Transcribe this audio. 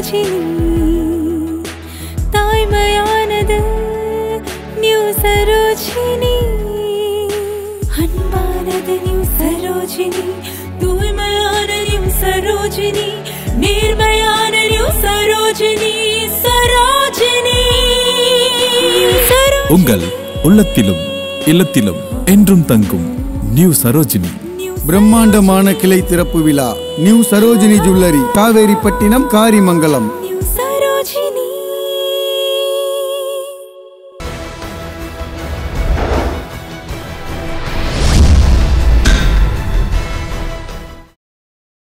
Sarojini தாய்மையானது new Sarojini அன்பானது new Sarojini தூய்மையான new Sarojini நேர்மையான நியூ சரோஜினி சரோஜினி சரோஜினி. உங்கள் உள்ளத்திலும் இல்லத்திலும் என்றும் தங்கும் நியூ சரோஜினி பிரம்மாண்டமான கிளை திறப்பு விழா நியூ சரோஜினி ஜுவல்லரி காவேரிப்பட்டினம் காரிமங்கலம்